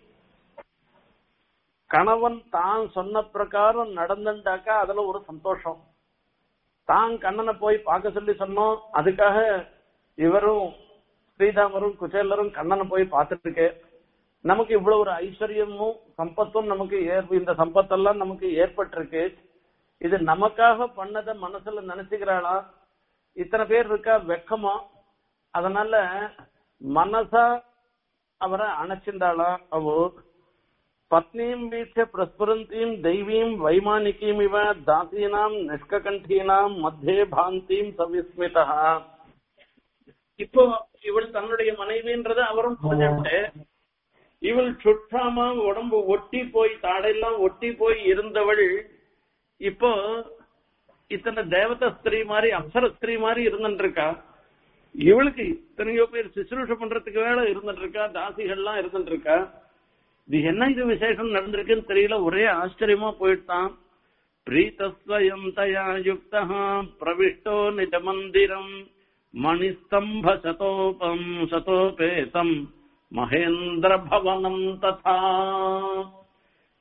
கணவன் தான் சொன்ன பிரகாரம் நடந்துட்டாக்கா அதுல ஒரு சந்தோஷம் தான் கண்ணனை போய் பார்க்க சொல்லி சொன்னோம் அதுக்காக இவரும் ஸ்ரீதாமரும் குச்சேலரும் கண்ணனை போய் பார்த்துட்டு நமக்கு இவ்வளவு ஒரு ஐஸ்வர்யமும் சம்பத்தும் நமக்கு ஏற்ப இந்த சம்பத்தெல்லாம் நமக்கு ஏற்பட்டிருக்கு இது நமக்காக பண்ணத மனசுல நினைச்சுக்கிறாளா இத்தனை பேர் இருக்கா வெக்கமா அதனால மனசா அவரை அணைச்சிருந்தாளா அவ பத்னீம் வீட்ச பிரஸ்புரந்தீம் தெய்வீம் வைமானிகீம் இவ தாசீனாம் நிஷ்ககண்டீனாம் மத்தியே பாந்தீம் சவிஸ்மிதா இப்போ இவள் தன்னுடைய மனைவின்றத அவரும் புரிஞ்சுட்டு இவள் சுற்றாம உடம்பு ஒட்டி போய் தாடையெல்லாம் ஒட்டி போய் இருந்தவள் இப்போ இத்தனை தேவத ஸ்திரீ மாதிரி அப்சர ஸ்திரீ மாதிரி இருந்துட்டு இருக்கா இவளுக்கு இத்தனையோ பேர் சுசுரூஷ பண்றதுக்கு வேலை இருந்துட்டு இருக்கா தாசிகள்லாம் இருந்துட்டு இருக்கா இது என்ன இது விசேஷம் நடந்திருக்குன்னு தெரியல ஒரே ஆச்சரியமா போயிட்டான் பிரீதஸ்வயம் தயா யுக்தா பிரவிஷ்டோ நிஜ மந்திரம் மணிஸ்தம்ப சதோபம் சதோபேதம் மகேந்திர பவனம் ததா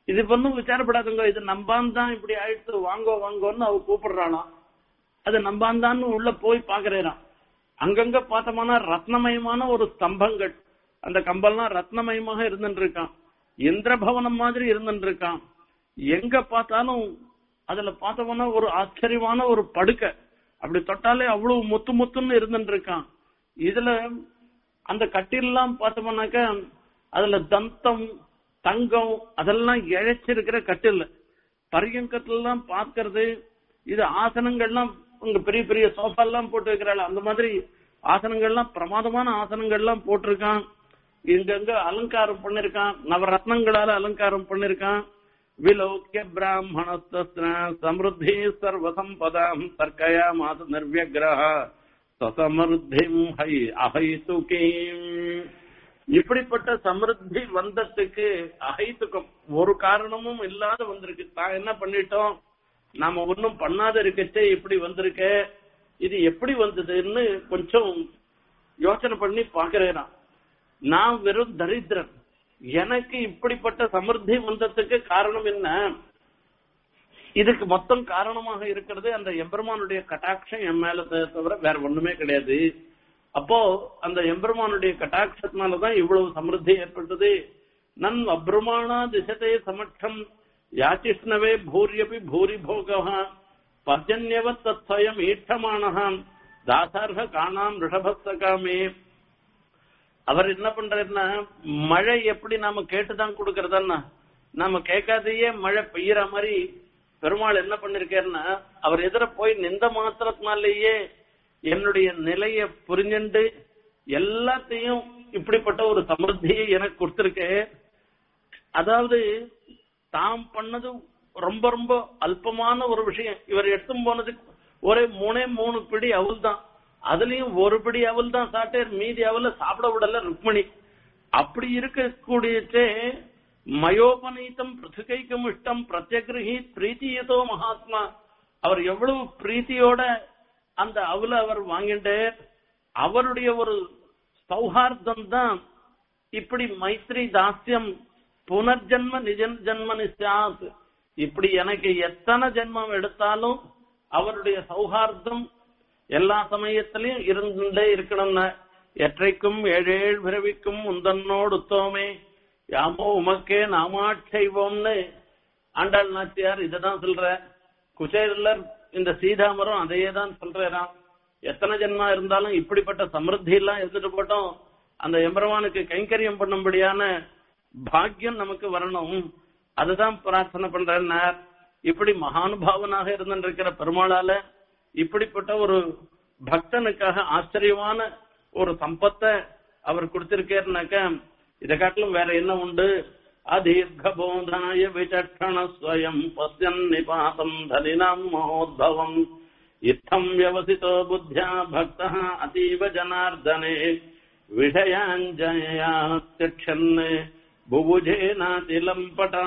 இது ஒன்றும் விசாரப்படாதுங்க இது நம்பான் தான் இப்படி ஆயிடுத்து வாங்கோ வாங்கோன்னு அவ கூப்பிடுறாளாம் அது நம்பாந்தான்னு உள்ள போய் பாக்குறான் அங்கங்க பார்த்தோம்னா ரத்னமயமான ஒரு ஸ்தம்பங்கள் அந்த கம்பெல்லாம் ரத்னமயமாக இருந்துட்டு இருக்கான் இந்திரபவனம் மாதிரி இருந்துட்டு இருக்கான் எங்க பார்த்தாலும் அதுல பார்த்தோம்னா ஒரு ஆச்சரியமான ஒரு படுக்கை அப்படி தொட்டாலே அவ்வளவு முத்து முத்துன்னு இருந்துட்டு இருக்கான் இதுல அந்த கட்டிலெல்லாம் பார்த்தோம்னாக்க அதுல தந்தம் தங்கம் அதெல்லாம் இழைச்சிருக்கிற கட்டில் பரியங்கத்துல எல்லாம் பார்க்கறது இது ஆசனங்கள்லாம் உங்க பெரிய பெரிய சோஃபா எல்லாம் போட்டு வைக்கிறாள் அந்த மாதிரி ஆசனங்கள்லாம் பிரமாதமான ஆசனங்கள்லாம் போட்டிருக்கான் இங்கங்க அலங்காரம் பண்ணிருக்கான் நவரத்னங்களால அலங்காரம் பண்ணிருக்கான் விலோக்கிய பிராமணஸ்த சமிருத்தி சர்வசம்பதாம் தர்க்கயா மாத நிர்வியகிரக சசமிருத்திம் ஹை அஹைதுகீம் இப்படிப்பட்ட சமிருத்தி வந்ததுக்கு அகைத்துக்கம் ஒரு காரணமும் இல்லாத வந்திருக்கு தான் என்ன பண்ணிட்டோம் நாம ஒன்னும் பண்ணாத இருக்கச்சே இப்படி வந்திருக்க இது எப்படி வந்ததுன்னு கொஞ்சம் யோசனை பண்ணி பாக்குறேன் நான் வெறும் தரித்திரன் எனக்கு இப்படிப்பட்ட சமிருத்தி வந்ததுக்கு காரணம் என்ன இதுக்கு மொத்தம் காரணமாக இருக்கிறது அந்த எம்பெருமானுடைய கட்டாட்சம் என் மேல தவிர வேற ஒண்ணுமே கிடையாது அப்போ அந்த எம்பெருமானுடைய கட்டாட்சத்தினாலதான் இவ்வளவு சமிருத்தி ஏற்பட்டது நன் அப்ரமாணா திசதே சமட்சம் யாச்சிஷ்ணவே பூரியபி பூரி போக பர்ஜன்யவ தத்வயம் ஈட்டமானஹ தாசார்க காணாம் ரிஷபஸ்தகாமே அவர் என்ன பண்றாருன்னா மழை எப்படி நாம கேட்டுதான் கொடுக்கறதா நாம கேட்காதையே மழை பெய்யற மாதிரி பெருமாள் என்ன பண்ணிருக்காருன்னா அவர் எதிர போய் நிந்த மாத்திரத்தினாலேயே என்னுடைய நிலைய புரிஞ்சுண்டு எல்லாத்தையும் இப்படிப்பட்ட ஒரு சமிருத்தியை எனக்கு கொடுத்திருக்க அதாவது தாம் பண்ணது ரொம்ப ரொம்ப அல்பமான ஒரு விஷயம் இவர் எடுத்தும் போனது ஒரே மூணே மூணு பிடி அவள் தான் அதுலயும் ஒரு பிடி அவள் தான் சாப்பிட்டார் மீதி அவல சாப்பிட விடல ருக்மணி அப்படி இருக்கக்கூடியச்சே மயோபநீதம் பிருத்திகைக்கும் இஷ்டம் பிரத்யகிரகி பிரீத்தியதோ மகாத்மா அவர் எவ்வளவு பிரீத்தியோட அந்த அவல அவர் வாங்கிட்டு அவருடைய ஒரு சௌஹார்தம் தான் இப்படி மைத்ரி தாஸ்யம் புனர்ஜன்ம நிஜன் ஜன்ம நிசாத் இப்படி எனக்கு எத்தனை ஜென்மம் எடுத்தாலும் அவருடைய சௌஹார்தம் எல்லா சமயத்திலையும் இருந்துட்டே இருக்கணும்னா எற்றைக்கும் ஏழேழ் பிறவிக்கும் உந்தன்னோடு உத்தோமே யாமோ உமக்கே நாமாட்சைவோம்னு ஆண்டாள் நாச்சியார் இததான் சொல்ற குசேலர் இந்த சீதாமரம் அதையே தான் சொல்றாராம் எத்தனை ஜென்மா இருந்தாலும் இப்படிப்பட்ட சமிருத்தி எல்லாம் எடுத்துட்டு போட்டோம் அந்த எம்பெருமானுக்கு கைங்கரியம் பண்ணும்படியான பாக்கியம் நமக்கு வரணும் அதுதான் பிரார்த்தனை பண்றார் இப்படி மகானுபாவனாக இருந்திருக்கிற பெருமாளால இப்படிப்பட்ட ஒரு பக்தனுக்காக ஆச்சரியமான ஒரு சம்பத்தை அவர் கொடுத்திருக்காருனாக்க இதை காட்டிலும் வேற என்ன உண்டு அதீர்கபோதாய விசக்ஷண ஸ்வயம் பசியன் நிபாதம் தலினாம் மகோத்பவம் இத்தம் வியவசிதோ புத்தியா பக்த அதீவ ஜனார்தனே விஷயாஞ்சயா திக்ஷன் புபுஜேனாதிலம்பட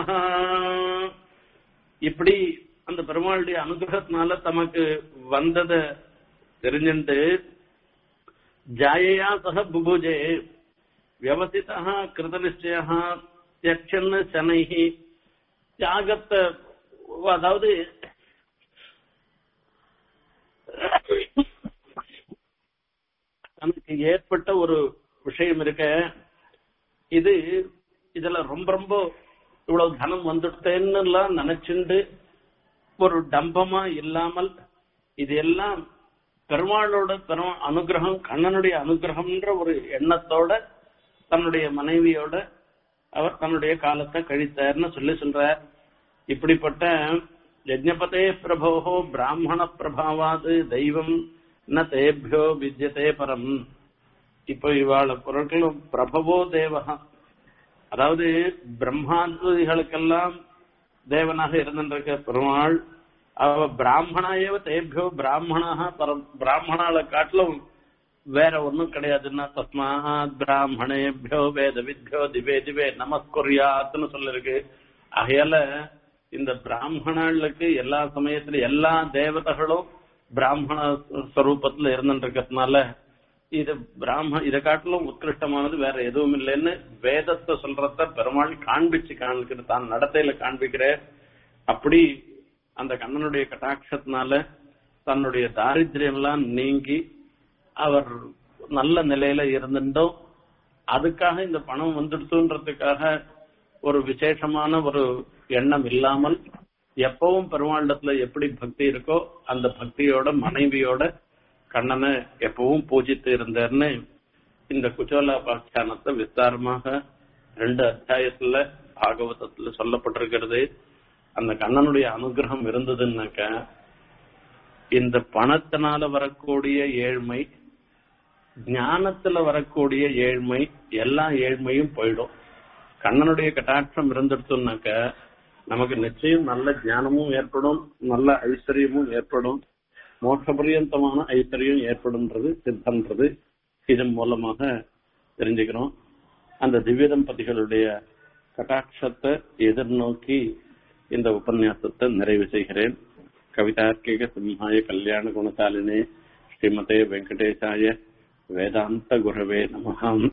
இப்படி அந்த பெருமாளுடைய அனுகிரகத்தினால தமக்கு வந்தத தெரிஞ்சுட்டு ஜாயையா சக புபுஜே வியவசிதா கிருத நிச்சயா தியக்ஷன் சனைஹி தியாகத்தை அதாவது தனக்கு ஏற்பட்ட ஒரு விஷயம் இருக்க இது இதுல ரொம்ப ரொம்ப இவ்வளவு தனம் வந்துட்டேன்னு எல்லாம் நினைச்சுண்டு ஒரு டம்பமா இல்லாமல் இது எல்லாம் பெருமாளோட பெருமா அனுகிரகம் கண்ணனுடைய அனுகிரகம்ன்ற ஒரு எண்ணத்தோட தன்னுடைய மனைவியோட அவர் தன்னுடைய காலத்தை கழித்தார்னு சொல்லி சொல்ற இப்படிப்பட்ட யஜ்ஞபதே பிரபோகோ பிராமண பிரபாவாது தெய்வம் ந தேபியோ வித்யதே பரம் இப்ப இவாள பொருட்களும் பிரபவோ தேவகா அதாவது பிரம்மாதிகளுக்கெல்லாம் தேவனாக இருந்திருக்க பெருமாள் அவ பிராமணாயவ தேபியோ பிராமணா பரம் பிராமணால காட்டிலும் வேற ஒண்ணும் கிடையாதுன்னா தஸ்மாத் பிராமணேபியோ வேத வித்யோ திவே திவே நமஸ்குரியாத்துன்னு சொல்லிருக்கு ஆகையால இந்த பிராமணர்களுக்கு எல்லா சமயத்திலும் எல்லா தேவதைகளும் பிராமண ஸ்வரூபத்துல இருந்துட்டு இருக்கிறதுனால இது பிராம இதை காட்டிலும் உத்கிருஷ்டமானது வேற எதுவும் இல்லைன்னு வேதத்தை சொல்றத பெருமாள் காண்பிச்சு காண்பிக்கிற தான் நடத்தையில காண்பிக்கிற அப்படி அந்த கண்ணனுடைய கட்டாட்சத்தினால தன்னுடைய தாரித்திரியம் எல்லாம் நீங்கி அவர் நல்ல நிலையில இருந்துட்டோம் அதுக்காக இந்த பணம் வந்துடுச்சுன்றதுக்காக ஒரு விசேஷமான ஒரு எண்ணம் இல்லாமல் எப்பவும் பெருமாண்டத்துல எப்படி பக்தி இருக்கோ அந்த பக்தியோட மனைவியோட கண்ணனை எப்பவும் பூஜித்து இருந்தார்னு இந்த குச்சோலாபாக்கியானத்தை விஸ்தாரமாக ரெண்டு அத்தியாயத்துல பாகவதத்துல சொல்லப்பட்டிருக்கிறது அந்த கண்ணனுடைய அனுகிரகம் இருந்ததுன்னாக்க இந்த பணத்தினால வரக்கூடிய ஏழ்மை ஞானத்துல வரக்கூடிய ஏழ்மை எல்லா ஏழ்மையும் போயிடும் கண்ணனுடைய கட்டாட்சம் இருந்துடுச்சுனாக்க நமக்கு நிச்சயம் நல்ல ஞானமும் ஏற்படும் நல்ல ஐஸ்வர்யமும் ஏற்படும் மோட்சபரியந்தமான ஐஸ்வர்யம் ஏற்படும்ன்றது சித்தன்றது இதன் மூலமாக தெரிஞ்சுக்கிறோம் அந்த திவ்ய தம்பதிகளுடைய கட்டாட்சத்தை எதிர்நோக்கி இந்த உபன்யாசத்தை நிறைவு செய்கிறேன் கவிதார்க்கிக சிம்ஹாய கல்யாண குணசாலினே ஸ்ரீமதே வெங்கடேசாய வேதாந்த குரவே நமகம்